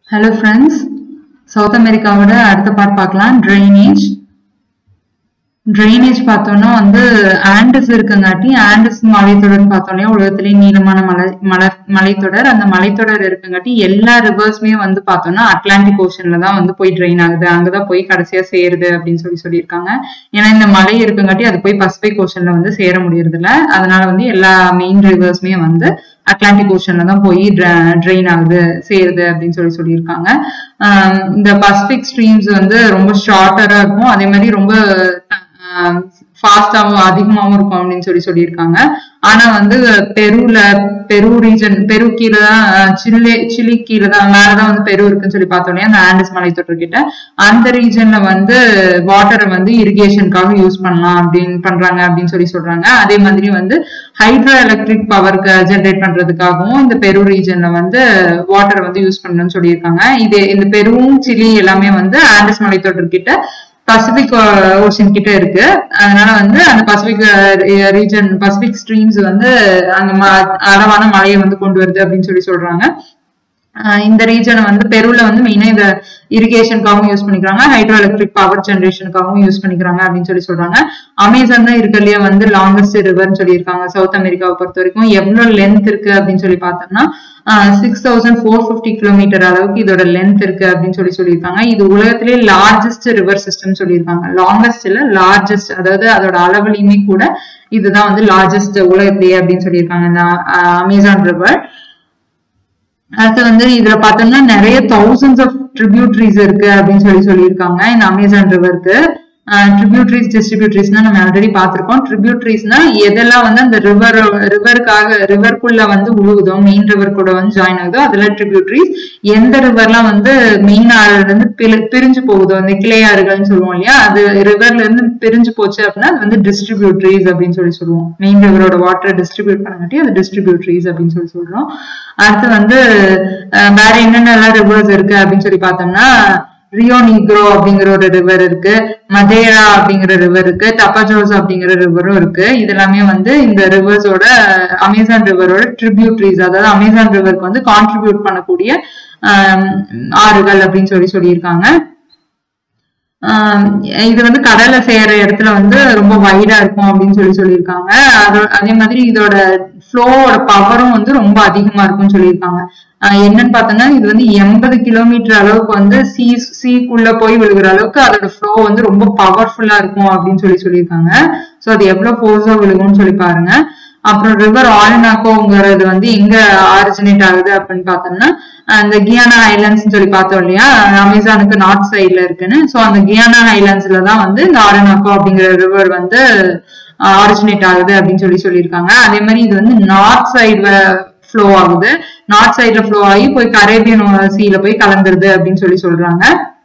hello friends south அமெரிக்காவோட அடுத்த part பார்க்கலாம் ட்ரைனேஜ் ட்ரைனேஜ் பார்த்தோம்னா வந்து ஆண்டஸ் இருக்குங்காட்டி ஆண்டஸ் மலைத்தொடர் பார்த்தோம்னா உலகத்திலேயே நீளமான மலை மலை மலைத்தொடர் அந்த மலைத்தொடர் இருக்குங்காட்டி எல்லா ரிவர்ஸுமே வந்து பார்த்தோம்னா அட்லாண்டிக் ஓஷன்ல தான் வந்து போய் ட்ரெயின் ஆகுது அங்கதான் போய் கடைசியா சேருது அப்படின்னு சொல்லி சொல்லியிருக்காங்க ஏன்னா இந்த மலை இருக்குங்காட்டி அது போய் பசிபிக் ஓஷன்ல வந்து சேர முடியறது இல்ல அதனால வந்து எல்லா மெயின் ரிவர்ஸுமே வந்து அட்லாண்டிக் ஓஷன்ல தான் போய் ட்ரெயின் ஆகுது சேருது அப்படின்னு சொல்லி சொல்லியிருக்காங்க ஆஹ் இந்த பசிபிக் ஸ்ட்ரீம்ஸ் வந்து ரொம்ப ஷார்ட்டரா இருக்கும் அதே மாதிரி ரொம்ப ஃபாஸ்டாவும் அதிகமாவும் இருக்கும் அப்படின்னு சொல்லி சொல்லியிருக்காங்க ஆனா வந்து பெருல பெரு ரீஜன் பெரு கீழே தான் சில்லி சில்லி கீழே தான் மேலதான் வந்து பெரு இருக்குன்னு சொல்லி பார்த்தோன்னே அந்த ஆண்டஸ் மலைத்தொற்று கிட்ட அந்த ரீஜன்ல வந்து வாட்டரை வந்து இரிகேஷனுக்காக யூஸ் பண்ணலாம் அப்படின்னு பண்றாங்க அப்படின்னு சொல்லி சொல்றாங்க அதே மாதிரி வந்து ஹைட்ரோ எலக்ட்ரிக் பவருக்கு ஜென்ரேட் பண்றதுக்காகவும் இந்த பெரு ரீஜன்ல வந்து வாட்டரை வந்து யூஸ் பண்ணணும்னு சொல்லியிருக்காங்க இது இந்த பெருவும் சில்லி எல்லாமே வந்து ஆண்டஸ் மலைத்தொற்று கிட்ட பசிபிக் ஓஷன் கிட்ட இருக்கு அதனால வந்து அந்த பசிபிக் ரீஜன் பசிபிக் ஸ்ட்ரீம்ஸ் வந்து அங்க அளவான மழையை வந்து கொண்டு வருது அப்படின்னு சொல்லி சொல்றாங்க இந்த ரீஜனை வந்து பெருல வந்து மெயினா இந்த இரிகேஷனுக்காகவும் யூஸ் பண்ணிக்கிறாங்க ஹைட்ரோ எலக்ட்ரிக் பவர் ஜென்ரேஷனுக்காகவும் யூஸ் பண்ணிக்கிறாங்க அப்படின்னு சொல்லி சொல்றாங்க அமேசான் தான் இருக்கலையே வந்து லாங்கஸ்ட் ரிவர்னு சொல்லியிருக்காங்க சவுத் அமெரிக்காவை பொறுத்த வரைக்கும் எவ்வளவு லென்த் இருக்கு அப்படின்னு சொல்லி பார்த்தோம்னா six thousand four fifty kilometre அளவுக்கு இதோட லென்த் இருக்கு அப்படின்னு சொல்லி சொல்லியிருக்காங்க இது உலகத்திலேயே லார்ஜஸ்ட் ரிவர் சிஸ்டம் சொல்லியிருக்காங்க லாங்கஸ்ட் இல்ல லார்ஜஸ்ட் அதாவது அதோட அளவுலையுமே கூட இதுதான் வந்து லார்ஜஸ்ட் உலகத்திலேயே அப்படின்னு சொல்லியிருக்காங்க இந்த அமேசான் ரிவர் அடுத்து வந்து இதுல பார்த்தோம்னா நிறைய தௌசண்ட்ஸ் ஆஃப் ட்ரிபியூட்ரிஸ் இருக்கு அப்படின்னு சொல்லி சொல்லியிருக்காங்க இந்த அமேசான் ரிவருக்கு ட்ரிபியூட்ரிஸ் டிஸ்ட்ரிபியூட்ரிஸ்னா நம்ம ஆல்ரெடி பார்த்திருக்கோம் ட்ரிபியூட்ரிஸ்னா எதெல்லாம் வந்து அந்த ரிவர் ரிவருக்காக ரிவர்க்குள்ள வந்து உழுவுதோ மெயின் ரிவர் கூட வந்து ஜாயின் ஆகுதோ அதெல்லாம் ட்ரிபியூட்ரிஸ் எந்த ரிவர்லாம் வந்து மெயின் ஆறுல இருந்து பிரிஞ்சு போகுதோ அந்த கிளையாறுகள்னு சொல்லுவோம் இல்லையா அது ரிவர்ல இருந்து பிரிஞ்சு போச்சு அப்படின்னா அது வந்து டிஸ்ட்ரிபியூட்ரிஸ் அப்படின்னு சொல்லி சொல்லுவோம் மெயின் ரிவரோட வாட்டர் டிஸ்ட்ரிபியூட் பண்ணங்காட்டி அது டிஸ்ட்ரிபியூட்ரிஸ் அப்படின்னு சொல்லி சொல்றோம் அடுத்து வந்து வேற என்னென்னலாம் ரிவர்ஸ் இருக்கு அப்படின்னு சொல்லி பார்த்தோம்னா ரியோ நீக்ரோ அப்படிங்கிற ஒரு ரிவர் இருக்கு மதேரா அப்படிங்கிற ரிவர் இருக்கு டப்பாஜோஸ் அப்படிங்கிற ரிவரும் இருக்கு இது எல்லாமே வந்து இந்த ரிவர்ஸோட அமேசான் ரிவரோட ட்ரிபியூட்ரிஸ் அதாவது அமேசான் ரிவருக்கு வந்து கான்ட்ரிபியூட் பண்ணக்கூடிய ஆறுகள் அப்படின்னு சொல்லி சொல்லியிருக்காங்க இது வந்து கடல்ல செய்யற இடத்துல வந்து ரொம்ப வைடா இருக்கும் அப்படின்னு சொல்லி சொல்லியிருக்காங்க அதே மாதிரி இதோட ஃப்ளோவோட பவரும் வந்து ரொம்ப அதிகமா இருக்கும்னு சொல்லியிருக்காங்க என்னன்னு பார்த்தோம்னா இது வந்து எண்பது கிலோமீட்டர் அளவுக்கு வந்து சீ சீக்குள்ள போய் விழுகிற அளவுக்கு அதோட ஃப்ளோ வந்து ரொம்ப பவர்ஃபுல்லா இருக்கும் அப்படின்னு சொல்லி சொல்லியிருக்காங்க ஸோ அது எவ்வளவு ஃபோர்ஸா விழுகும்னு சொல்லி பாருங்க அப்புறம் ரிவர் ஆல்னாக்கோங்கிறது வந்து எங்க ஆரிஜினேட் ஆகுது அப்படின்னு பார்த்தோம்னா அந்த கியானா ஐலாண்ட்ஸ் சொல்லி பார்த்தோம் இல்லையா அமேசானுக்கு நார்த் சைட்ல இருக்குன்னு ஸோ அந்த கியானா ஐலாண்ட்ஸ்ல தான் வந்து இந்த ஆரனாக்கோ அப்படிங்கிற ரிவர் வந்து ஆரிஜினேட் ஆகுது அப்படின்னு சொல்லி சொல்லியிருக்காங்க அதே மாதிரி இது வந்து நார்த் சைடு ஃப்ளோ ஆகுது நார்த் சைட்ல ஃப்ளோ ஆகி போய் கரேபியன் சீல போய் கலந்துருது அப்படின்னு சொல்லி சொல்றாங்க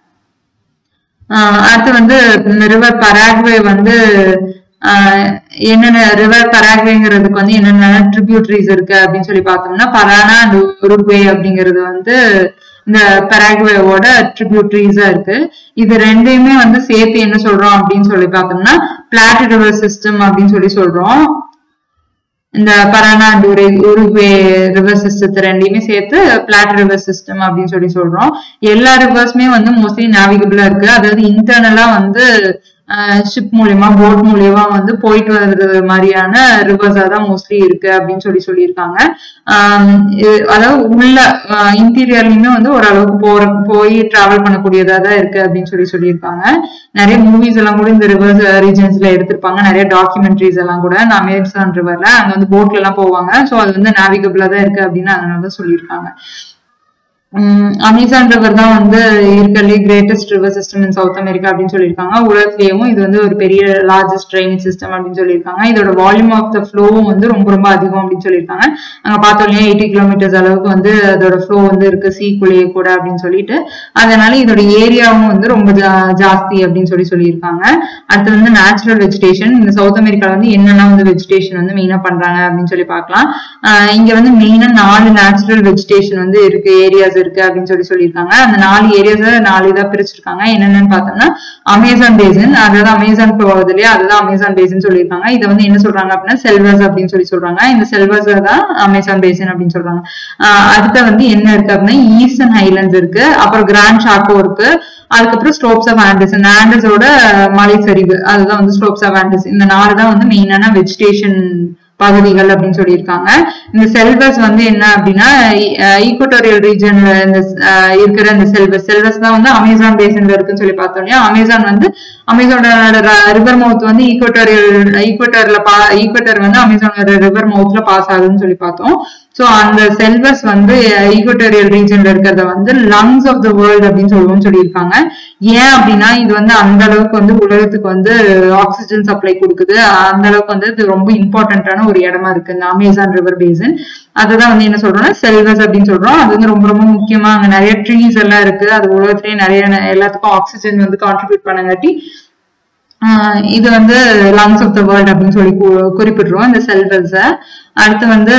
அடுத்து வந்து ரிவர் பராக்வே வந்து என்னென்ன ரிவர் பராக்வேங்கிறதுக்கு வந்து என்னென்ன ட்ரிபியூட்ரிஸ் இருக்கு அப்படின்னு சொல்லி பார்த்தோம்னா பரானா அண்ட் உருக்வே அப்படிங்கிறது வந்து இந்த பராக்வேவோட ட்ரிபியூட்ரிஸா இருக்கு இது ரெண்டையுமே வந்து சேர்த்து என்ன சொல்றோம் அப்படின்னு சொல்லி பார்த்தோம்னா பிளாட் ரிவர் சிஸ்டம் அப்படின்னு சொல்லி சொல்றோம் இந்த பரானா அண்ட் உரு உருகுவே ரிவர் சிஸ்டத்தை ரெண்டையுமே சேர்த்து பிளாட் ரிவர் சிஸ்டம் அப்படின்னு சொல்லி சொல்றோம் எல்லா ரிவர்ஸுமே வந்து மோஸ்ட்லி நேவிகபிளா இருக்கு அதாவது இன்டர்னலா வந்து ஷிப் மூலியமா போட் மூலியமா வந்து போயிட்டு வர்றது மாதிரியான ரிவர்ஸா தான் மோஸ்ட்லி இருக்கு அப்படின்னு சொல்லி சொல்லியிருக்காங்க அதாவது உள்ள இன்டீரியர்லயுமே வந்து ஓரளவுக்கு போற போய் டிராவல் பண்ணக்கூடியதா தான் இருக்கு அப்படின்னு சொல்லி சொல்லியிருக்காங்க நிறைய மூவிஸ் எல்லாம் கூட இந்த ரிவர்ஸ் ரீஜன்ஸ்ல எடுத்திருப்பாங்க நிறைய டாக்குமெண்ட்ரிஸ் எல்லாம் கூட நான் அமேசான் ரிவர்ல அங்க வந்து போட்ல எல்லாம் போவாங்க ஸோ அது வந்து நேவிகபிளா தான் இருக்கு அப்படின்னு அதனால தான் சொல்லியிருக்காங்க அமேசான் ரிவர் தான் வந்து இருக்கலே greatest river system in South America அப்படின்னு சொல்லியிருக்காங்க உலகத்திலேயும் இது வந்து ஒரு பெரிய லார்ஜஸ்ட் ட்ரைனேஜ் சிஸ்டம் அப்படின்னு சொல்லியிருக்காங்க இதோட வால்யூம் ஆஃப் த ஃப்ளோவும் வந்து ரொம்ப ரொம்ப அதிகம் அப்படின்னு சொல்லியிருக்காங்க அங்க பார்த்தோம் இல்லையா எயிட்டி கிலோமீட்டர்ஸ் அளவுக்கு வந்து அதோட ஃப்ளோ வந்து இருக்கு சீக்குள்ளேயே கூட அப்படின்னு சொல்லிட்டு அதனால இதோட ஏரியாவும் வந்து ரொம்ப ஜாஸ்தி அப்படின்னு சொல்லி சொல்லியிருக்காங்க அடுத்து வந்து நேச்சுரல் வெஜிடேஷன் இந்த சவுத் அமெரிக்கால வந்து என்னெல்லாம் வந்து வெஜிடேஷன் வந்து மெயினா பண்றாங்க அப்படின்னு சொல்லி பார்க்கலாம் இங்க வந்து மெயினா நாலு நேச்சுரல் வெஜிடேஷன் வந்து இருக்கு ஏரியாஸ் இருக்கு அப்படின்னு சொல்லி சொல்லியிருக்காங்க அந்த நாலு ஏரியாஸ் நாலு இதா பிரிச்சிருக்காங்க என்னென்னு பார்த்தோம்னா அமேசான் பேசன் அதாவது அமேசான் போகுது இல்லையா அதுதான் அமேசான் பேசன் சொல்லியிருக்காங்க இதை வந்து என்ன சொல்றாங்க அப்படின்னா செல்வர்ஸ் அப்படின்னு சொல்லி சொல்றாங்க இந்த செல்வர்ஸ் தான் அமேசான் பேசன் அப்படின்னு சொல்றாங்க ஆஹ் அடுத்த வந்து என்ன இருக்கு அப்படின்னா ஈஸ்டர்ன் ஹைலண்ட்ஸ் இருக்கு அப்புறம் கிராண்ட் ஷாக்கோ இருக்கு அதுக்கப்புறம் ஸ்லோப்ஸ் ஆஃப் ஆண்டஸ் இந்த ஆண்டஸோட மலை சரிவு அதுதான் வந்து ஸ்லோப்ஸ் ஆஃப் ஆண்டஸ் இந்த நாலு தான் வந்து மெயினான வெஜிடேஷன் பகுதிகள் அப்படின்னு சொல்லியிருக்காங்க இந்த செல்வஸ் வந்து என்ன அப்படின்னா ஈக்குவட்டோரியல் ரீஜன்ல இந்த அஹ், இருக்கிற இந்த செல்வஸ் செல்வஸ் தான் வந்து அமேசான் பேசன்ல இருக்குன்னு சொல்லி பார்த்தோம் இல்லையா அமேசான் வந்து அமேசானோட ரிவர் மவுத் வந்து ஈக்குவட்டோரியல் ஈக்குவட்டர்ல பா ஈக்குவட்டர் வந்து அமேசானோட ரிவர் மவுத்ல பாஸ் ஆகுதுன்னு சொல்லி பார்த்தோம் சோ அந்த செல்வஸ் வந்து ஈக்குவட்டோரியல் ரீஜன்ல இருக்கிறத வந்து லங்ஸ் ஆஃப் த வேர்ல்ட் அப்படின்னு சொல்லுவோம்னு சொல்லியிருக்காங்க ஏன் அப்படின்னா இது வந்து அந்த அளவுக்கு வந்து உலகத்துக்கு வந்து ஆக்சிஜன் சப்ளை கொடுக்குது அந்த அளவுக்கு வந்து இது ரொம்ப இம்பார்ட்டன்டான ஒரு இடமா இருக்கு இந்த அமேசான் ரிவர் பேசன் அதுதான் வந்து என்ன சொல்றோம்னா செல்வஸ் அப்படின்னு சொல்றோம் அது வந்து ரொம்ப ரொம்ப முக்கியமா அங்க நிறைய ட்ரீஸ் எல்லாம் இருக்கு அது உலகத்திலேயே நிறைய எல்லாத்துக்கும் ஆக்சிஜன் வந்து கான்ட்ரிபியூட் பண்ணங்காட்டி ஆஹ் இது வந்து லங்ஸ் ஆஃப் த வேர்ல்ட் அப்படின்னு சொல்லி கு- குறிப்பிடுறோம் இந்த செல்வல்ஸ அடுத்து வந்து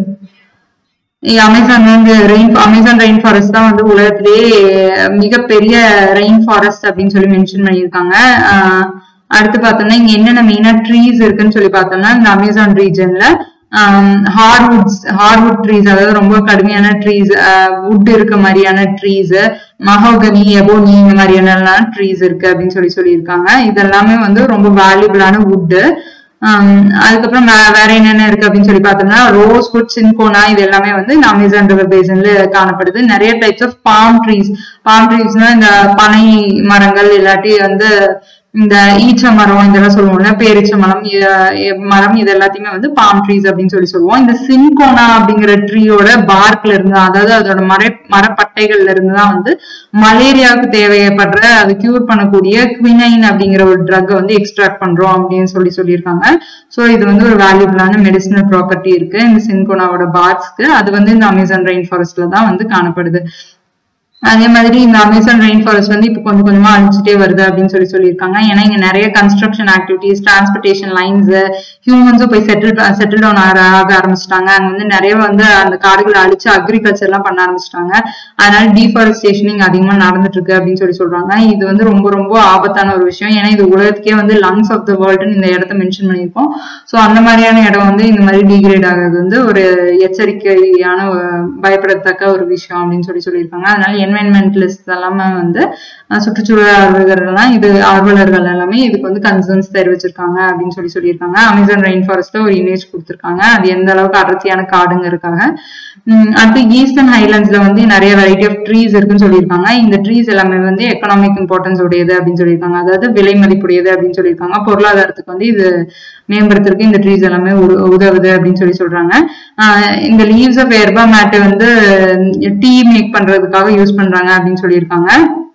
அமேசான் வந்து ரெயின் அமேசான் ரெயின் ஃபாரஸ்ட் தான் வந்து உலகத்திலேயே மிகப்பெரிய ரெயின் ஃபாரஸ்ட் அப்படின்னு சொல்லி மென்ஷன் பண்ணியிருக்காங்க ஆஹ் அடுத்து பார்த்தோம்னா இங்க என்னென்ன மெயினா ட்ரீஸ் இருக்குன்னு சொல்லி பார்த்தோம்னா இந்த அமேசான் ரீஜன்ல ஹார்வுட்ஸ் ஹார்வுட் ட்ரீஸ் அதாவது ரொம்ப கடுமையான ட்ரீஸ் வுட் இருக்க மாதிரியான ட்ரீஸ் மஹோகனி எபோனி இந்த மாதிரியான ட்ரீஸ் இருக்கு அப்படின்னு சொல்லி சொல்லியிருக்காங்க இதெல்லாமே வந்து ரொம்ப வேல்யூபிளான வுட்டு அதுக்கப்புறம் வே- வேற என்னென்ன இருக்கு அப்படின்னு சொல்லி பார்த்தோம்னா ரோஸ் வுட் சின்கோனா இது எல்லாமே வந்து இந்த அமேசான் ரிவர் பேசன்ல காணப்படுது நிறைய types of palm trees palm ட்ரீஸ்னா இந்த பனை மரங்கள் இல்லாட்டி வந்து இந்த ஈச்ச மரம் இதெல்லாம் சொல்லுவோம்ல பேரிச்ச மரம் இ- இ- மரம் இது எல்லாத்தையுமே வந்து பாம் ட்ரீஸ் அப்படின்னு சொல்லி சொல்லுவோம் இந்த சின்கோனா அப்படிங்கிற ட்ரீயோட பார்க்ல இருந்து அதாவது அதோட மர மரப்பட்டைகள்ல இருந்து தான் வந்து மலேரியாவுக்கு தேவைப்படுற அது கியூர் பண்ணக்கூடிய குவினைன் அப்படிங்கிற ஒரு ட்ரக் வந்து எக்ஸ்ட்ராக்ட் பண்றோம் அப்படின்னு சொல்லி சொல்லியிருக்காங்க சோ இது வந்து ஒரு வேல்யூபிளான மெடிசினல் ப்ராப்பர்ட்டி இருக்கு இந்த சின்கோனாவோட பார்க்ஸ்க்கு அது வந்து இந்த அமேசான் ரெயின் ஃபாரஸ்ட்ல தான் வந்து காணப்படுது அதே மாதிரி இந்த அமேசான் ரெயின் ஃபாரஸ்ட் வந்து இப்போ கொஞ்சம் கொஞ்சமா அழிஞ்சிட்டே வருது அப்படின்னு சொல்லி சொல்லியிருக்காங்க ஏன்னா இங்க நிறைய கன்ஸ்ட்ரக்ஷன் ஆக்டிவிட்டிஸ் டிரான்ஸ்போர்டேஷன் லைன்ஸ் ஹியூமன்ஸும் போய் செட்டில் செட்டில் டவுன் ஆக ஆக ஆரம்பிச்சிட்டாங்க அங்க வந்து நிறைய வந்து அந்த காடுகளை அழிச்சு அக்ரிகல்ச்சர் எல்லாம் பண்ண ஆரம்பிச்சிட்டாங்க அதனால டீஃபாரஸ்டேஷனிங் அதிகமா நடந்துட்டு இருக்கு அப்படின்னு சொல்லி சொல்றாங்க இது வந்து ரொம்ப ரொம்ப ஆபத்தான ஒரு விஷயம் ஏன்னா இது உலகத்துக்கே வந்து லங்ஸ் ஆஃப் த வேர்ல்டுன்னு இந்த இடத்த மென்ஷன் பண்ணியிருக்கோம் ஸோ அந்த மாதிரியான இடம் வந்து இந்த மாதிரி டிகிரேட் ஆகிறது வந்து ஒரு எச்சரிக்கையான ஒரு பயப்படத்தக்க ஒரு விஷயம் அப்படின்னு சொல்லி சொல்லியிருக்காங்க அதனால என்வைரன்மெண்டலிஸ்ட் எல்லாமே வந்து அஹ், சுற்றுச்சூழல் ஆர்வலர்கள்லாம் இது ஆர்வலர்கள் எல்லாமே இதுக்கு வந்து கன்சர்ன்ஸ் தெரிவிச்சிருக்காங்க அப்படின்னு சொல்லி சொல்லியிருக்காங்க அமேசான் ரெயின் ஃபாரஸ்ட்ல ஒரு இமேஜ் கொடுத்திருக்காங்க அது எந்த அளவுக்கு அடர்த்தியான காடுங்கிறதுக்காக உம் அடுத்து ஈஸ்டர்ன் ஹைலண்ட்ஸ்ல வந்து நிறைய வெரைட்டி ஆஃப் ட்ரீஸ் இருக்குன்னு சொல்லியிருக்காங்க இந்த ட்ரீஸ் எல்லாமே வந்து எக்கனாமிக் இம்பார்ட்டன்ஸ் உடையது அப்படின்னு சொல்லியிருக்காங்க அதாவது விலை மதிப்புடையது அப்படின்னு சொல்லியிருக்காங்க பொருளாதாரத்துக்கு வந்து இது மேம்படுத்துறதுக்கு இந்த ட்ரீஸ் எல்லாமே உ- உதவுது அப்படின்னு சொல்லி சொல்றாங்க ஆஹ் இந்த லீவ்ஸ் ஆஃப் எர்பா மேட்டை வந்து டீ மேக் பண்றதுக்காக யூஸ் பண்றாங்க அப்படின்னு சொல்லியிருக்காங்க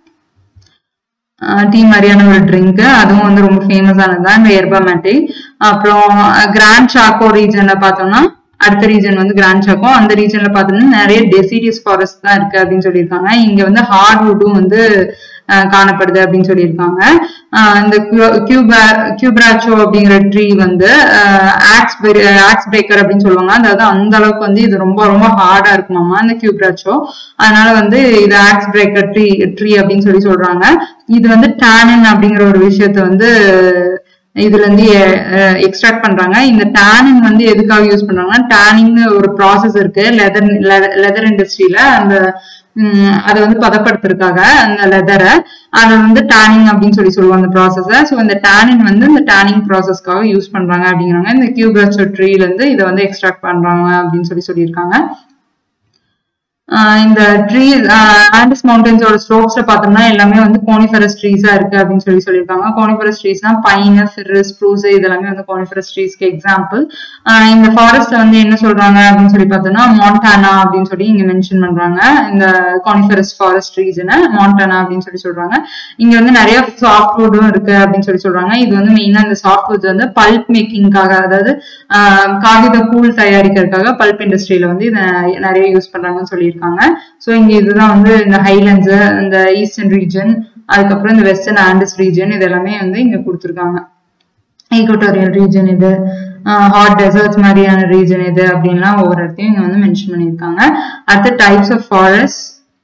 டீ மாதிரியான ஒரு ட்ரிங்க் அதுவும் வந்து ரொம்ப ஃபேமஸானது தான் இந்த எர்பா மேட்டை அப்புறம் கிராண்ட் சாக்கோ ரீஜன்ல பார்த்தோம்னா அடுத்த ரீஜன் வந்து கிராண்ட் சாக்கோ அந்த ரீஜன்ல பார்த்தோம்னா நிறைய டெசிடியஸ் ஃபாரஸ்ட் தான் இருக்கு அப்படின்னு சொல்லியிருக்காங்க இங்க வந்து ஹார்ட்வுட்டும் வந்து அஹ், காணப்படுது அப்படின்னு சொல்லியிருக்காங்க அஹ், இந்த கியூப்ராச்சோ அப்படிங்கிற ட்ரீ வந்து ஆக்ஸ் ஆக்ஸ் பிரேக்கர் அப்படின்னு சொல்லுவாங்க அதாவது அந்த அளவுக்கு வந்து இது ரொம்ப ரொம்ப ஹார்டா இருக்குமாமா இந்த கியூப்ராச்சோ அதனால வந்து இது ஆக்ஸ் பிரேக்கர் ட்ரீ ட்ரீ அப்படின்னு சொல்லி சொல்றாங்க இது வந்து டானின் அப்படிங்கிற ஒரு விஷயத்த வந்து இதுல இருந்து எக்ஸ்ட்ராக்ட் பண்றாங்க இந்த டானின் வந்து எதுக்காக யூஸ் பண்றாங்கன்னா டானிங் ஒரு ப்ராசஸ் இருக்கு லெதர் லெதர் இண்டஸ்ட்ரியில அந்த ம், அதை வந்து பதப்படுத்துறதுக்காக அந்த லெதரை அதை வந்து டானிங் அப்படின்னு சொல்லி சொல்லுவாங்க அந்த ப்ராசஸை ஸோ இந்த டானின் வந்து இந்த டானிங் ப்ராசஸ்க்காக யூஸ் பண்றாங்க அப்படிங்கிறாங்க இந்த கியூபரச்சோ ட்ரீல இருந்து இதை வந்து எக்ஸ்ட்ராக்ட் பண்றாங்க அப்படின்னு சொல்லி சொல்லியிருக்காங்க ஆஹ் இந்த ட்ரீ ஆண்டஸ் மவுண்டன்ஸோட ஸ்லோப்ஸ்ல பார்த்தோம்னா எல்லாமே வந்து கோனிஃபரஸ் ட்ரீஸா இருக்கு அப்படின்னு சொல்லி சொல்லியிருக்காங்க கோனிஃபரஸ் ட்ரீஸ்னா பைன் ஃபிர்ரஸ் ப்ரூஸ் இதெல்லாமே வந்து கோனிஃபரஸ் ட்ரீஸ்க்கு எக்ஸாம்பிள் இந்த ஃபாரஸ்ட்ல வந்து என்ன சொல்றாங்க அப்படின்னு சொல்லி பார்த்தோம்னா மாண்டானா அப்படின்னு சொல்லி இங்க மென்ஷன் பண்றாங்க இந்த கானிஃபரஸ் ஃபாரஸ்ட் ரீஜனை மாண்டானா அப்படின்னு சொல்லி சொல்றாங்க இங்க வந்து நிறைய சாஃப்ட் வுட்டும் இருக்கு அப்படின்னு சொல்லி சொல்றாங்க இது வந்து மெயினா இந்த சாஃப்ட் வுட்ஸ் வந்து பல்ப் மேக்கிங்காக அதாவது ஆஹ் காகித கூழ் தயாரிக்கிறதுக்காக பல்ப் இண்டஸ்ட்ரியில வந்து இதை நிறைய யூஸ் பண்றாங்கன்னு சொல்லியிருக்காங்க ஸோ இங்க இதுதான் வந்து இந்த ஹைலண்ட்ஸ் இந்த ஈஸ்டர்ன் ரீஜன் அதுக்கப்புறம் இந்த வெஸ்டர்ன் ஆண்டஸ் ரீஜன் இது எல்லாமே வந்து இங்க கொடுத்துருக்காங்க ஈக்குவட்டோரியல் ரீஜன் இது ஹாட் டெசர்ட்ஸ் மாதிரியான ரீஜன் இது அப்படின்லாம் ஒவ்வொரு இடத்தையும் இங்க வந்து மென்ஷன் பண்ணியிருக்காங்க அடுத்த டைப்ஸ் ஆஃப் ஃபாரஸ்ட்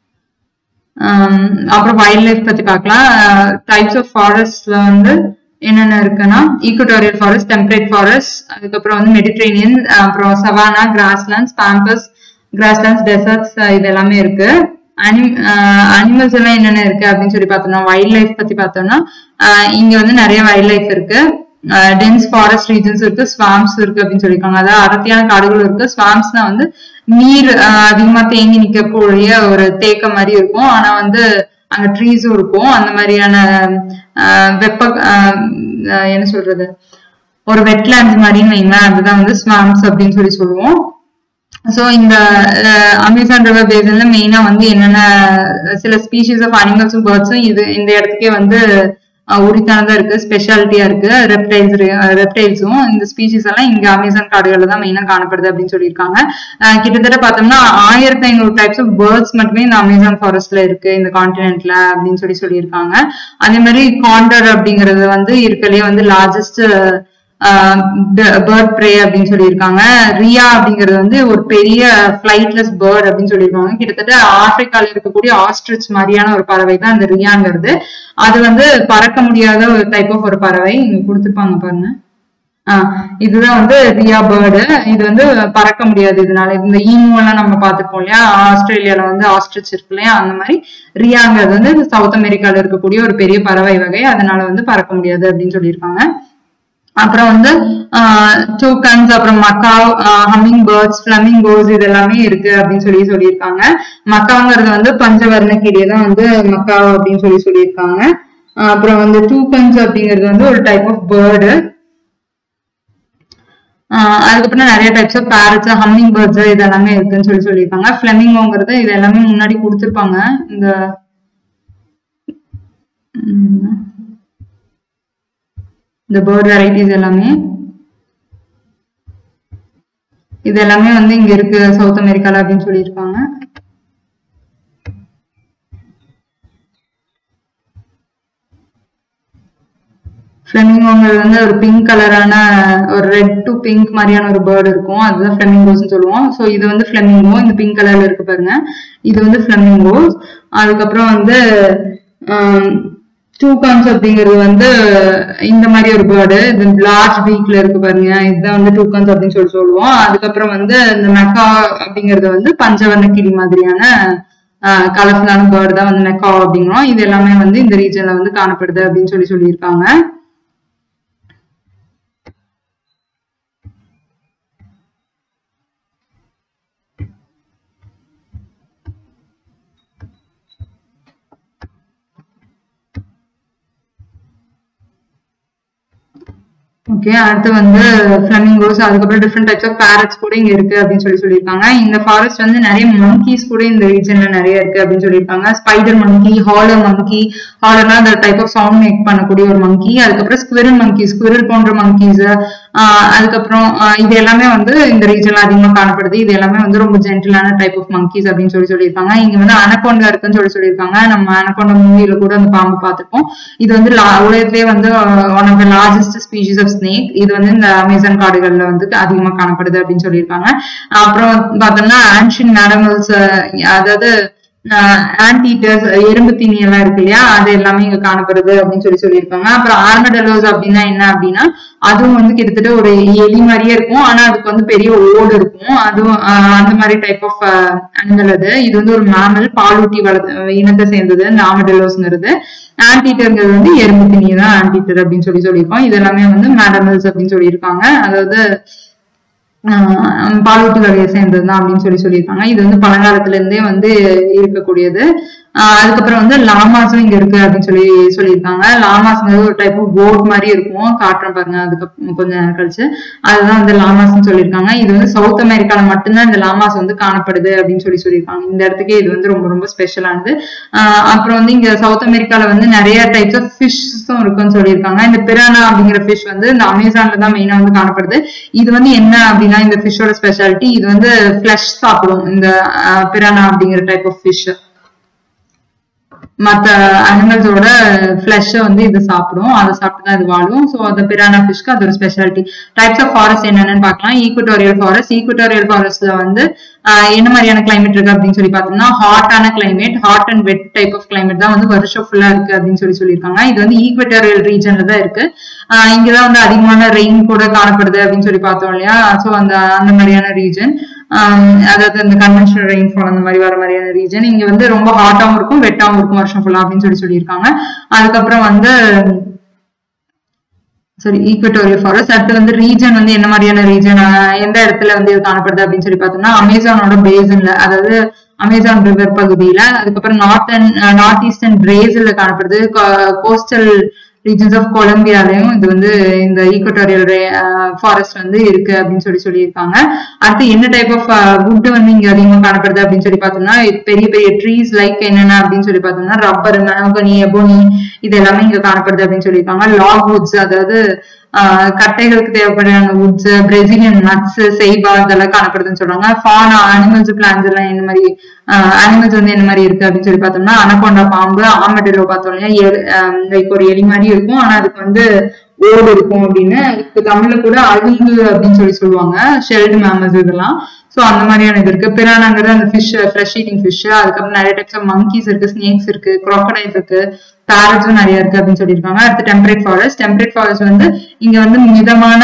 ஆம், அப்புறம் வைல்ட் லைஃப் பத்தி பார்க்கலாம் டைப்ஸ் ஆஃப் ஃபாரஸ்ட்ல வந்து என்னென்ன இருக்குன்னா ஈக்குட்டோரியல் ஃபாரஸ்ட் டெம்பரேட் ஃபாரஸ்ட் அதுக்கப்புறம் வந்து மெடிட்ரேனியன் அப்புறம் savanna grasslands pampas grasslands deserts இது எல்லாமே இருக்கு அனிமல்ஸ் எல்லாம் என்னென்ன இருக்கு அப்படின்னு சொல்லி பார்த்தோம்னா வைல்ட் லைஃப் பத்தி பார்த்தோம்னா ஆஹ் இங்க வந்து நிறைய வைல்ட் லைஃப் இருக்கு டென்ஸ் ஃபாரஸ்ட் ரீஜன்ஸ் இருக்கு ஸ்வாம்ஸ் இருக்கு அப்படின்னு சொல்லியிருக்காங்க அதாவது அடர்த்தியான காடுகள் இருக்கு ஸ்வாம்ஸ்னா வந்து நீர் ஆஹ் அதிகமா தேங்கி நிக்கக்கூடிய ஒரு தேக்கம் மாதிரி இருக்கும் ஆனா வந்து அங்க ட்ரீஸும் இருக்கும் அந்த மாதிரியான ஆஹ் வெப்ப ஆஹ் ஆஹ் என்ன சொல்றது ஒரு வெட்லேண்ட்ஸ் மாதிரின்னு வைங்களேன் அதுதான் வந்து ஸ்வாம்ஸ் அப்படின்னு சொல்லி சொல்லுவோம் சோ இந்த அமேசான் ரிவர் பேசன்ல மெயினா வந்து என்னென்ன சில ஸ்பீஷிஸ் ஆஃப் அனிமல்ஸும் பேர்ட்ஸும் இது இந்த இடத்துக்கே வந்து அஹ், உரித்தானதா இருக்கு ஸ்பெஷாலிட்டியா இருக்கு ரெப்டைல்ஸ் ரெப்டைல்ஸும் இந்த ஸ்பீஷிஸ் எல்லாம் இங்க அமேசான் காடுகள்ல தான் மெயினா காணப்படுது அப்படின்னு சொல்லியிருக்காங்க அஹ், கிட்டத்தட்ட பார்த்தோம்னா ஆயிரத்தி ஐநூறு டைப்ஸ் ஆஃப் பேர்ட்ஸ் மட்டுமே இந்த அமேசான் ஃபாரஸ்ட்ல இருக்கு இந்த கான்டினென்ட்ல அப்படின்னு சொல்லி சொல்லியிருக்காங்க அதே மாதிரி காண்டர் அப்படிங்கிறது வந்து இருக்கலயே வந்து லார்ஜஸ்ட் பேர்ட் ப்ரே அப்படின்னு சொல்லியிருக்காங்க ரியா அப்படிங்கிறது வந்து ஒரு பெரிய ஃபிளைட்லெஸ் பேர்ட் அப்படின்னு சொல்லியிருக்காங்க கிட்டத்தட்ட ஆப்பிரிக்கால இருக்கக்கூடிய ஆஸ்ட்ரிச் மாதிரியான ஒரு பறவை தான் இந்த ரியாங்கிறது அது வந்து பறக்க முடியாத ஒரு டைப் ஆஃப் ஒரு பறவை இங்க கொடுத்துருப்பாங்க பாருங்க ஆஹ் இதுதான் வந்து ரியா பேர்டு இது வந்து பறக்க முடியாது இதனால இந்த ஈமு எல்லாம் நம்ம பார்த்திருப்போம் இல்லையா ஆஸ்திரேலியால வந்து ஆஸ்ட்ரிச் இருக்கு இல்லையா அந்த மாதிரி ரியாங்கிறது வந்து சவுத் அமெரிக்கால இருக்கக்கூடிய ஒரு பெரிய பறவை வகை அதனால வந்து பறக்க முடியாது அப்படின்னு சொல்லியிருக்காங்க அப்புறம் வந்து டூக்கன்ஸ் அப்புறம் மக்காவ் ஹம்மிங் பேர்ட்ஸ் ஃபிளமிங்கோஸ் இது எல்லாமே இருக்கு அப்படின்னு சொல்லி சொல்லியிருக்காங்க மக்காங்கிறது வந்து பஞ்சவர்ண கிளியை தான் வந்து மக்காவ் அப்படின்னு சொல்லி சொல்லியிருக்காங்க ஆஹ் அப்புறம் வந்து டூக்கன்ஸ் அப்படிங்கிறது வந்து ஒரு டைப் ஆஃப் பேர்டு அதுக்கப்புறம் நிறைய types of parrots hummingbirds இது எல்லாமே இருக்குன்னு சொல்லி சொல்லியிருக்காங்க ஃபிளமிங்கோங்கிறது இது எல்லாமே முன்னாடி கொடுத்துருப்பாங்க இந்த உம், இந்த பேர்ட் வெரைட்டிஸ் எல்லாமே இது எல்லாமே வந்து இங்க இருக்கு சவுத் அமெரிக்கால அப்படின்னு சொல்லியிருக்காங்க ஃபிளமிங்கோங்கிறது வந்து ஒரு பிங்க் கலரான ஒரு ரெட் டு பிங்க் மாதிரியான ஒரு பேர்டு இருக்கும் அதுதான் ஃபிளமிங்கோஸ்னு சொல்லுவோம் ஸோ இது வந்து ஃபிளமிங்கோ இந்த பிங்க் கலர்ல இருக்கு பாருங்க இது வந்து ஃபிளமிங்கோஸ் அதுக்கப்புறம் வந்து டூகான்ஸ் அப்படிங்கிறது வந்து இந்த மாதிரி ஒரு பேர்டு இது லார்ஜ் பீக்ல இருக்கு பாருங்க இதுதான் வந்து டூகான்ஸ் அப்படின்னு சொல்லி சொல்லுவோம் அதுக்கப்புறம் வந்து இந்த மெக்கா அப்படிங்கிறது வந்து பஞ்சவர்ண கிளி மாதிரியான கலர்ஃபுல்லான பேர்டு தான் வந்து மெக்கா அப்படிங்கிறோம் இது எல்லாமே வந்து இந்த ரீஜன்ல வந்து காணப்படுது அப்படின்னு சொல்லி சொல்லியிருக்காங்க ஓகே அடுத்து வந்து ஃபிளமிங்கோஸ் அதுக்கப்புறம் டிஃப்ரெண்ட் டைப்ஸ் ஆஃப் பேரட்ஸ் கூட இங்க இருக்கு அப்படின்னு சொல்லி சொல்லியிருக்காங்க இந்த ஃபாரஸ்ட் வந்து நிறைய மங்கீஸ் கூட இந்த ரீஜன்ல நிறைய இருக்கு அப்படின்னு சொல்லியிருக்காங்க ஸ்பைடர் மங்கி ஹாலர் மங்கி ஹாலர்னா அந்த டைப் ஆஃப் சவுண்ட் மேக் பண்ணக்கூடிய ஒரு மங்கி அதுக்கப்புறம் ஸ்குவிரல் மங்கி ஸ்குவிரல் போன்ற மங்கீஸ் அதுக்கப்புறம் ஆஹ் இது எல்லாமே வந்து இந்த ரீஜன்ல அதிகமா காணப்படுது இது எல்லாமே வந்து ரொம்ப ஜென்டிலான டைப் ஆஃப் மங்கீஸ் அப்படின்னு சொல்லி சொல்லியிருக்காங்க இங்க வந்து அனகொண்டா இருக்குன்னு சொல்லி சொல்லியிருக்காங்க நம்ம அனகொண்டா மூவில கூட அந்த பாம்பு பார்த்திருப்போம் இது வந்து லா- உலகத்திலே வந்து one of the largest species of snake இது வந்து இந்த அமேசான் காடுகள்ல வந்து அதிகமா காணப்படுது அப்படின்னு சொல்லியிருக்காங்க அப்புறம் பார்த்தோம்னா ஆன்ஷியன் மேடமல்ஸ் அதாவது ஆன்டீட்டர்ஸ் எறும்பு தீனி எல்லாம் இருக்கு இல்லையா அது எல்லாமே இங்க காணப்படுது அப்படின்னு சொல்லி சொல்லியிருக்காங்க அப்புறம் ஆர்மடலோஸ் அப்படின்னா என்ன அப்படின்னா அதுவும் வந்து கிட்டத்தட்ட ஒரு எலி மாதிரியே இருக்கும் ஆனா அதுக்கு வந்து பெரிய ஓடு இருக்கும் அதுவும் ஆஹ் அந்த மாதிரி டைப் ஆஃப் அனிமல் அது இது வந்து ஒரு மேமல் பாலூட்டி வளர்த்த இனத்தை சேர்ந்தது இந்த ஆமடலோஸ்ங்கிறது ஆன்டீட்டர்ங்கிறது வந்து எறும்பு திணி தான் ஆன்டீட்டர் அப்படின்னு சொல்லி சொல்லியிருக்கோம் இது எல்லாமே வந்து மேடமல்ஸ் அப்படின்னு சொல்லியிருக்காங்க அதாவது ஆஹ் பாலூட்டி வகையை சேர்ந்தது தான் அப்படின்னு சொல்லி சொல்லியிருக்காங்க இது வந்து பழங்காலத்துல இருந்தே வந்து இருக்கக்கூடியது ஆஹ் அதுக்கப்புறம் வந்து லாமாஸும் இங்க இருக்கு அப்படின்னு சொல்லி சொல்லியிருக்காங்க லாமாஸ்ங்கிறது ஒரு டைப் ஆஃப் போட் மாதிரி இருக்கும் காட்டுறேன் பாருங்க அதுக்கு கொஞ்ச நேரம் கழிச்சு அதுதான் வந்து லாமாஸ்னு சொல்லியிருக்காங்க இது வந்து சவுத் அமெரிக்கால மட்டும்தான் இந்த லாமாஸ் வந்து காணப்படுது அப்படின்னு சொல்லி சொல்லியிருக்காங்க இந்த இடத்துக்கே இது வந்து ரொம்ப ரொம்ப ஸ்பெஷலானது ஆஹ் அப்புறம் வந்து இங்க சவுத் அமெரிக்கால வந்து நிறைய டைப்ஸ் ஆஃப் ஃபிஷ்ஸும் இருக்குன்னு சொல்லியிருக்காங்க இந்த பிரானா அப்படிங்கிற ஃபிஷ் வந்து இந்த அமேசான்ல தான் மெயினா வந்து காணப்படுது இது வந்து என்ன அப்படின்னா இந்த ஃபிஷ்ஷோட ஸ்பெஷாலிட்டி இது வந்து ஃபிளஷ் சாப்பிடும் இந்த பிரானா அப்படிங்கிற டைப் ஆஃப் ஃபிஷ் மத்த அனிமல்ஸோட ஃபிளஷை வந்து இது சாப்பிடும் அதை சாப்பிட்டு தான் இது வாழும் ஸோ அந்த பிரானா ஃபிஷ்க்கு அது ஒரு ஸ்பெஷாலிட்டி டைப்ஸ் ஆஃப் ஃபாரஸ்ட் என்னென்னு பார்க்கலாம் ஈக்குட்டோரியல் ஃபாரஸ்ட் ஈக்குட்டோரியல் ஃபாரஸ்ட்ல வந்து ஆஹ் என்ன மாதிரியான கிளைமேட் இருக்கு அப்படின்னு சொல்லி பார்த்தோம்னா ஹாட்டான climate hot and wet type of climate தான் வந்து வருஷம் ஃபுல்லா இருக்கு அப்படின்னு சொல்லி சொல்லியிருக்காங்க இது வந்து ஈக்வட்டோரியல் ரீஜன்ல தான் இருக்கு ஆஹ் இங்கதான் வந்து அதிகமான ரெயின் கூட காணப்படுது அப்படின்னு சொல்லி பார்த்தோம் இல்லையா ஸோ அந்த அந்த மாதிரியான ரீஜன் அதாவது இந்த கன்வென்ஷனல் ரெயின்ஃபால் அந்த மாதிரி வர மாதிரியான ரீஜன் இங்க வந்து ரொம்ப ஹாட்டாவும் இருக்கும் வெட்டாவும் இருக்கும் வருஷம் ஃபுல்லா அப்படின்னு சொல்லி சொல்லியிருக்காங்க அதுக்கப்புறம் வந்து சாரி ஈக்வட்டோரியல் ஃபாரஸ்ட் அடுத்து வந்து ரீஜன் வந்து என்ன மாதிரியான ரீஜன் எந்த இடத்துல வந்து இது காணப்படுது அப்படின்னு சொல்லி பார்த்தோம்னா அமேசானோட பேசன்ல அதாவது அமேசான் ரிவர் பகுதியில அதுக்கப்புறம் நார்த் அண்ட் நார்த் ஈஸ்டர்ன் பிரேசில்ல காணப்படுது கோஸ்டல் ரீஜன்ஸ் ஆஃப் கொலம்பியாலையும் இது வந்து இந்த ஈக்வட்டோரியல் ஃபாரஸ்ட் வந்து இருக்கு அப்படின்னு சொல்லி சொல்லியிருக்காங்க அடுத்து என்ன டைப் ஆஃப் வுட் வந்து இங்க அதிகமா காணப்படுது அப்படின்னு சொல்லி பார்த்தோம்னா பெரிய பெரிய ட்ரீஸ் லைக் என்னென்ன அப்படின்னு சொல்லி பார்த்தோம்னா ரப்பர் மெனோகனி எபோனி இது எல்லாமே இங்க காணப்படுது அப்படின்னு சொல்லியிருக்காங்க லாக் வுட்ஸ் அதாவது ஆஹ் கட்டைகளுக்கு தேவைப்படுற வுட்ஸ் பிரேசிலியன் நட்ஸ் செய்பா இதெல்லாம் காணப்படுதுன்னு சொல்றாங்க ஃபானா அனிமல்ஸ் பிளான்ஸ் எல்லாம் என்ன மாதிரி அனிமல்ஸ் வந்து என்ன மாதிரி இருக்கு அப்படின்னு சொல்லி பார்த்தோம்னா அனகொண்டா பாம்பு ஆமட்டிலோ பார்த்தோம் இல்லையா லைக் ஒரு எலி மாதிரி இருக்கும் ஆனா அதுக்கு வந்து ஓடு இருக்கும் அப்படின்னு இதுக்கு தமிழ்ல கூட அழுங்கு அப்படின்னு சொல்லி சொல்லுவாங்க ஷெல்டு மேமஸ் இதெல்லாம் ஸோ அந்த மாதிரியான இது இருக்கு பிரானாங்கிறது அந்த ஃபிஷ் ஃப்ரெஷ் ஈட்டிங் ஃபிஷ் அதுக்கப்புறம் நிறைய டைப்ஸ் ஆஃப் மங்கீஸ் இருக்கு ஸ்னேக்ஸ் இருக்கு க்ராக்கடைல்ஸ் இருக்கு பேரட்ஸும் நிறைய இருக்கு அப்படின்னு சொல்லியிருக்காங்க அடுத்து டெம்பரேட் ஃபாரஸ்ட் டெம்பரேட் ஃபாரஸ்ட் வந்து இங்க வந்து மிதமான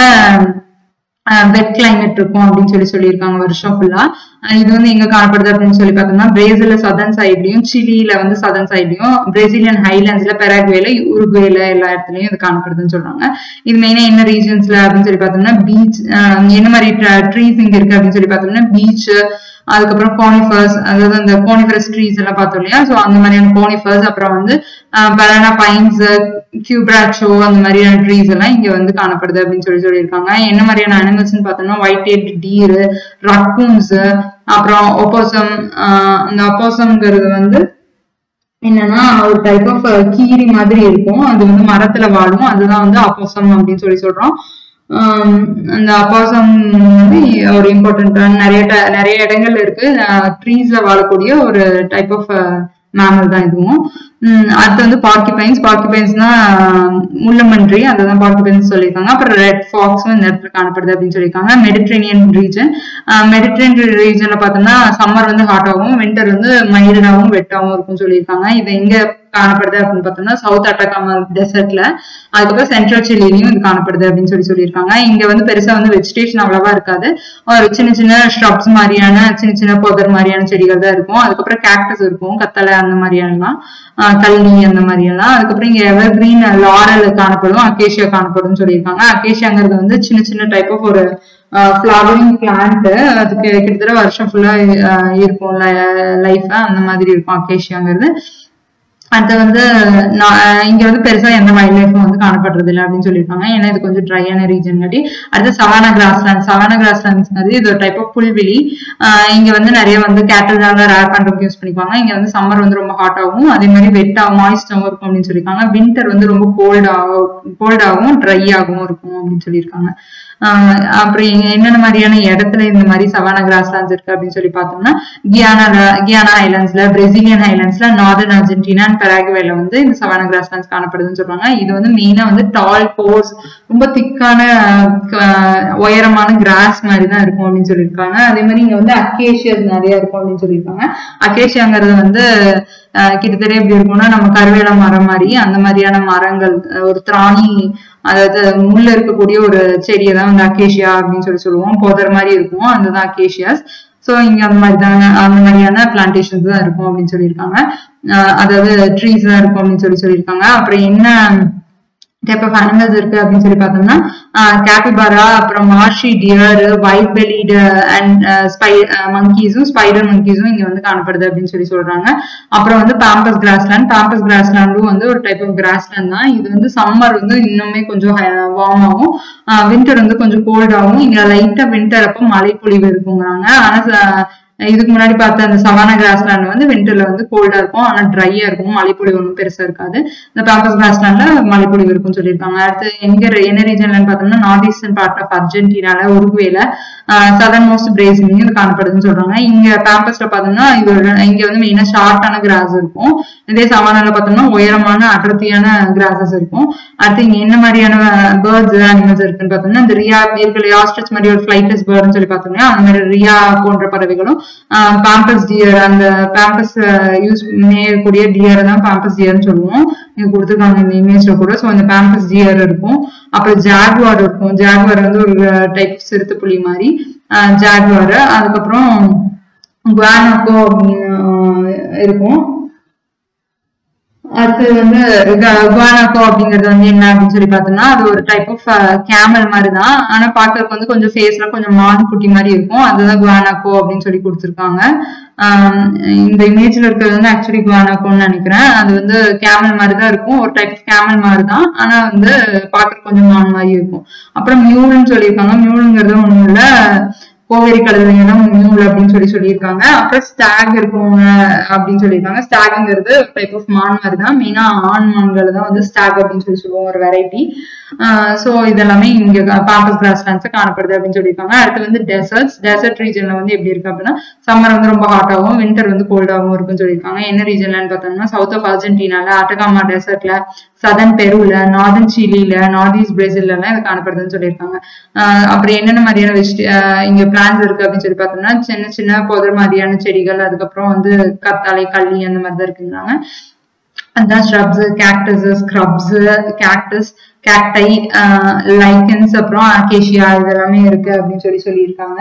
வெட் கிளைமேட் இருக்கும் அப்படின்னு சொல்லி சொல்லியிருக்காங்க வருஷம் ஃபுல்லா இது வந்து எங்க காணப்படுது அப்படின்னு சொல்லி பார்த்தோம்னா பிரேசில்ல சதர்ன் சைட்லயும் சிலியில வந்து சதர்ன் சைட்லயும் பிரேசிலியன் ஹைலாண்ட்ஸ்ல பெராகுவேல உருகுவேல எல்லா இடத்துலயும் இது காணப்படுதுன்னு சொல்றாங்க இது மெயினா என்ன ரீஜன்ஸ்ல அப்படின்னு சொல்லி பார்த்தோம்னா பீச் என்ன மாதிரி ட்ரீஸ் இங்க இருக்கு அப்படின்னு சொல்லி பார்த்தோம்னா பீச் அதுக்கப்புறம் கோனிஃபர்ஸ் அதாவது அந்த கோனிஃபரஸ் ட்ரீஸ் எல்லாம் பார்த்தோம் இல்லையா ஸோ அந்த மாதிரியான கோனிஃபர்ஸ் அப்புறம் வந்து பனானா பைன்ஸ் கியூப்ராச்சோ அந்த மாதிரியான ட்ரீஸ் எல்லாம் இங்க வந்து காணப்படுது அப்படின்னு சொல்லி சொல்லியிருக்காங்க என்ன மாதிரியான அனிமல்ஸ்னு பார்த்தோம்னா ஒயிட் ஹெட் டீர் ரக்கூன்ஸ் அப்புறம் ஒப்போசம் அந்த ஒப்போசம்ங்கிறது வந்து என்னன்னா ஒரு டைப் ஆஃப் கீரி மாதிரி இருக்கும் அது வந்து மரத்துல வாழும் அதுதான் வந்து அப்போசம் அப்படின்னு சொல்லி சொல்றோம் அந்த அப்பாசம் வந்து ஒரு இம்பார்ட்டன்ட் நிறைய நிறைய இடங்கள்ல இருக்கு ட்ரீஸ்ல வாழக்கூடிய ஒரு டைப் ஆஃப் மேமல் தான் இதுவும் அடுத்து வந்து பார்க்கிபைன்ஸ் பார்க்கிபைன்ஸ்னா முள்ளமன்றி அதுதான் பார்க்கிபைன்ஸ் சொல்லியிருக்காங்க அப்புறம் ரெட் ஃபாக்ஸும் இந்த இடத்துல காணப்படுது அப்படின்னு சொல்லியிருக்காங்க மெடிட்ரேனியன் ரீஜன் மெடிட்ரேனியன் ரீஜன்ல பார்த்தோம்னா சம்மர் வந்து ஹாட் ஆகும் வின்டர் வந்து மைல்டாகவும் வெட்டாகவும் இருக்கும் சொல்லியிருக்காங்க இது எங்க காணப்படுது அப்படின்னு பார்த்தோம்னா சவுத் அட்டகாமா டெசர்ட்ல அதுக்கப்புறம் சென்ட்ரல் சிலிலையும் இது காணப்படுது அப்படின்னு சொல்லி சொல்லியிருக்காங்க இங்க வந்து பெருசா வந்து வெஜிடேஷன் அவ்வளவா இருக்காது ஒரு சின்ன சின்ன ஸ்hrubs மாதிரியான சின்ன சின்ன புதர் மாதிரியான செடிகள் தான் இருக்கும் அதுக்கப்புறம் கேக்டஸ் இருக்கும் கத்தலை அந்த மாதிரியானலாம் கல்வி அந்த மாதிரி எல்லாம் அதுக்கப்புறம் இங்க எவர் கிரீன் லாரல் காணப்படும் அக்கேஷியா காணப்படும் சொல்லியிருக்காங்க அக்கேஷியாங்கிறது வந்து சின்ன சின்ன டைப் ஆஃப் ஒரு ஃபிளவரிங் பிளான்ட் அதுக்கு கிட்டத்தட்ட வருஷம் ஃபுல்லா இருக்கும் லைஃப் அந்த மாதிரி இருக்கும் அக்கேஷியாங்கிறது அடுத்து வந்து இங்க வந்து பெருசா எந்த வைல்ட் லைஃபும் வந்து காணப்படுறது இல்லை அப்படின்னு சொல்லியிருக்காங்க ஏன்னா இது கொஞ்சம் ட்ரையான ரீஜன் காட்டி அடுத்து சவானா கிராஸ்லேண்ட் சவானா கிராஸ்லேண்ட்ஸ்ங்கிறது இது ஒரு டைப் ஆஃப் புல்வெளி இங்க வந்து நிறைய வந்து கேட்டல் தான் ரேர் பண்றதுக்கு யூஸ் பண்ணிக்குவாங்க இங்க வந்து சம்மர் வந்து ரொம்ப ஹாட் ஆகும் அதே மாதிரி வெட்டாகும் மாய்ஸ்டாகவும் இருக்கும் அப்படின்னு சொல்லியிருக்காங்க வின்டர் வந்து ரொம்ப கோல்டாகும் கோல்டாகவும் ட்ரை ஆகவும் இருக்கும் அப்படின்னு சொல்லியிருக்காங்க அப்புறம் என்னென்ன மாதிரியான இடத்துல இந்த மாதிரி சவானா கிராஸ்லாண்ட்ஸ் இருக்கு அப்படின்னு சொல்லி பார்த்தோம்னா கியானா கியானா ஐலாண்ட்ஸ்ல பிரேசிலியன் ஐலாண்ட்ஸ்ல நார்தர்ன் அர்ஜென்டினா அண்ட் பெராகுவேல வந்து இந்த சவானா கிராஸ்லாண்ட்ஸ் காணப்படுதுன்னு சொல்றாங்க இது வந்து மெயினா வந்து டால் கோர்ஸ் ரொம்ப திக்கான உயரமான கிராஸ் மாதிரி தான் இருக்கும் அப்படின்னு சொல்லியிருக்காங்க அதே மாதிரி இங்க வந்து அக்கேஷியஸ் நிறைய இருக்கும் அப்படின்னு சொல்லியிருக்காங்க அக்கேஷியாங்கிறது வந்து கிட்டத்தட்ட எப்படி இருக்கும்னா நம்ம கருவேல மரம் மாதிரி அந்த மாதிரியான மரங்கள் ஒரு திராணி அதாவது முள்ள இருக்கக்கூடிய ஒரு செடியை தான் வந்து அக்கேஷியா அப்படின்னு சொல்லி சொல்லுவோம் புதர் மாதிரி இருக்கும் அதுதான் அக்கேஷியாஸ் ஸோ இங்க அந்த மாதிரி தான் அந்த மாதிரியான பிளான்டேஷன்ஸ் தான் இருக்கும் அப்படின்னு சொல்லியிருக்காங்க அதாவது ட்ரீஸ் தான் இருக்கும் அப்படின்னு சொல்லி சொல்லியிருக்காங்க அப்புறம் என்ன டைப் ஆஃப் அனிமல்ஸ் இருக்கு அப்படின்னு சொல்லி பார்த்தோம்னா கேபிபாரா அப்புறம் marsh deer white bellied and ஸ்பை மங்கீஸும் ஸ்பைடர் மங்கீஸும் இங்க வந்து காணப்படுது அப்படின்னு சொல்லி சொல்றாங்க அப்புறம் வந்து பாம்பஸ் கிராஸ்லேண்ட் பாம்பஸ் கிராஸ்லேண்டும் வந்து ஒரு டைப் ஆஃப் கிராஸ்லேண்ட் தான் இது வந்து சம்மர் வந்து இன்னுமே கொஞ்சம் வார்ம் ஆகும் வின்டர் வந்து கொஞ்சம் கோல்ட் ஆகும் இங்க லைட்டா வின்டர் அப்போ மழை பொழிவு இருக்குங்கிறாங்க ஆனா இதுக்கு முன்னாடி பார்த்த அந்த சவானா கிராஸ்லேண்ட் வந்து விண்டர்ல வந்து கோல்டா இருக்கும் ஆனா ட்ரையா இருக்கும் மழைப்பொழிவு ஒன்றும் பெருசா இருக்காது இந்த பேம்பஸ் கிராஸ்லேண்ட்ல மழைப்பொழிவு இருக்கும்னு சொல்லியிருக்காங்க அடுத்து எங்க என்ன ரீஜன்லன்னு பார்த்தோம்னா நார்த் ஈஸ்டர்ன் பார்ட் ஆஃப் அர்ஜென்டினால உருகுவேல சதர்ன் மோஸ்ட் பிரேசிலையும் இது காணப்படுதுன்னு சொல்றாங்க இங்க பேம்பஸ்ல பார்த்தோம்னா இது இங்க வந்து மெயினா ஷார்ட்டான கிராஸ் இருக்கும் இதே சவானால பார்த்தோம்னா உயரமான அடர்த்தியான கிராசஸ் இருக்கும் அடுத்து இங்க என்ன மாதிரியான பேர்ட்ஸ் அனிமல்ஸ் இருக்குன்னு பார்த்தோம்னா இந்த ரியா இருக்கு ஆஸ்ட்ரிச் மாதிரி ஒரு ஃபிளைட்லெஸ் பேர்ட்னு சொல்லி பார்த்தோம்னா அந்த மாதிரி ரியா போன்ற பறவைகளும் பாம்பஸ் டியர் அந்த பாம்பஸ் யூஸ் மேயக்கூடிய டியர் தான் பாம்பஸ் டியர்னு சொல்லுவோம் இங்க கொடுத்துருக்காங்க இந்த இமேஜ்ல கூட ஸோ அந்த பாம்பஸ் டியர் இருக்கும் அப்புறம் ஜாகுவார் இருக்கும் ஜாகுவார் வந்து ஒரு டைப் சிறுத்தை புலி மாதிரி ஜாகுவார் அதுக்கப்புறம் குவானோக்கோ அப்படின்னு இருக்கும் அடுத்து வந்து குவானாக்கோ அப்படிங்கிறது வந்து என்ன அப்படின்னு சொல்லி பார்த்தோம்னா அது ஒரு டைப் ஆஃப் கேமல் மாதிரி தான் ஆனா பாக்குறதுக்கு வந்து கொஞ்சம் ஃபேஸ்ல கொஞ்சம் மான் குட்டி மாதிரி இருக்கும் அதுதான் குவானாக்கோ அப்படின்னு சொல்லி கொடுத்துருக்காங்க இந்த இமேஜ்ல இருக்கிறது வந்து ஆக்சுவலி குவானாக்கோன்னு நினைக்கிறேன் அது வந்து கேமல் மாதிரி தான் இருக்கும் ஒரு டைப் ஆஃப் கேமல் மாதிரி தான் ஆனா வந்து பாக்குறதுக்கு கொஞ்சம் மான் மாதிரி இருக்கும் அப்புறம் மியூல்னு சொல்லியிருக்காங்க மியூலுங்கிறது ஒண்ணும் இல்ல கோவேரி கழுதைங்க மியூல் அப்படின்னு சொல்லி சொல்லியிருக்காங்க அப்புறம் ஸ்டாக் இருக்கும் அப்படின்னு சொல்லியிருக்காங்க ஸ்டாக்ங்கிறது டைப் ஆஃப் மான் மாதிரி தான் மெயினா ஆண் மான்கள் தான் வந்து ஸ்டாக் அப்படின்னு சொல்லி சொல்லுவோம் ஒரு வெரைட்டி ஸோ இதெல்லாமே இங்க பாம்பஸ் கிராஸ்லாண்ட்ஸ் காணப்படுது அப்படின்னு சொல்லியிருக்காங்க அடுத்து வந்து டெசர்ட்ஸ் டெசர்ட் ரீஜன்ல வந்து எப்படி இருக்கு அப்படின்னா சம்மர் வந்து ரொம்ப ஹாட்டாகவும் வின்டர் வந்து கோல்டாகவும் இருக்குன்னு சொல்லியிருக்காங்க என்ன ரீஜன்லன்னு பார்த்தோம்னா சவுத் ஆஃப் அர்ஜென்டினால அட்டகாமா டெசர்ட்ல சதன் பெருல நார்தன் சிலில நார்த் ஈஸ்ட் பிரேசில்ல எல்லாம் இது காணப்படுதுன்னு சொல்லியிருக்காங்க அப்புறம் என்னென்ன மாதிரியான வெஜிட இங்க பிளான்ஸ் இருக்கு அப்படின்னு சொல்லி பார்த்தோம்னா சின்ன சின்ன புதர் மாதிரியான செடிகள் அதுக்கப்புறம் வந்து கத்தாழை கள்ளி அந்த மாதிரி தான் இருக்குங்கிறாங்க அதான் shrubs cactus scrubs cactus cacti lichens அப்புறம் அகேஷியா இதெல்லாமே இருக்கு அப்படின்னு சொல்லி சொல்லியிருக்காங்க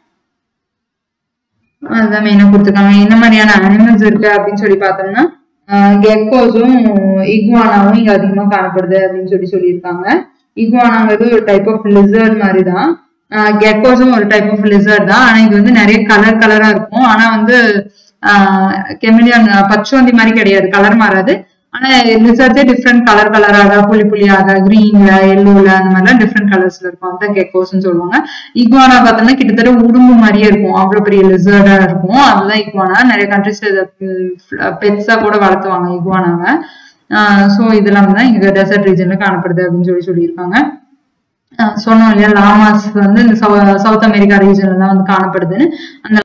அதுதான் மெயினா கொடுத்துருக்காங்க என்ன மாதிரியான அனிமல்ஸ் இருக்கு அப்படின்னு சொல்லி பார்த்தோம்னா கெக்கோஸும் இக்வானாவும் இங்க அதிகமா காணப்படுது அப்படின்னு சொல்லி சொல்லியிருக்காங்க இக்வானாங்கிறது ஒரு டைப் ஆஃப் லிசர்ட் மாதிரி தான் கெக்கோஸும் ஒரு டைப் ஆஃப் லிசர்ட் தான் ஆனா இது வந்து நிறைய கலர் கலரா இருக்கும் ஆனா வந்து கெமிலியன் பச்சோந்தி மாதிரி கிடையாது கலர் மாறாது ஆனா லிசர்ட்ஸே டிஃப்ரெண்ட் கலர் கலராக புள்ளி புள்ளியாக கிரீன்ல எல்லோல அந்த மாதிரிலாம் டிஃப்ரெண்ட் கலர்ஸ்ல இருக்கும் அதான் கெக்கோஸ்ன்னு சொல்லுவாங்க இக்வானா பார்த்தோம்னா கிட்டத்தட்ட உடும்பு மாதிரியே இருக்கும் அவ்வளவு பெரிய லிசர்டா இருக்கும் அதுதான் இக்வானா நிறைய கண்ட்ரிஸ்ல பெட்ஸா கூட வளர்த்துவாங்க இக்வானாவை ஸோ இதெல்லாம் தான் இங்க டெசர்ட் ரீஜன்ல காணப்படுது அப்படின்னு சொல்லி சொல்லியிருக்காங்க சொன்னோம் இல்லையா லாமாஸ் வந்து இந்த சவுத் அமெரிக்கா ரீஜன்ல தான் வந்து காணப்படுதுன்னு அந்த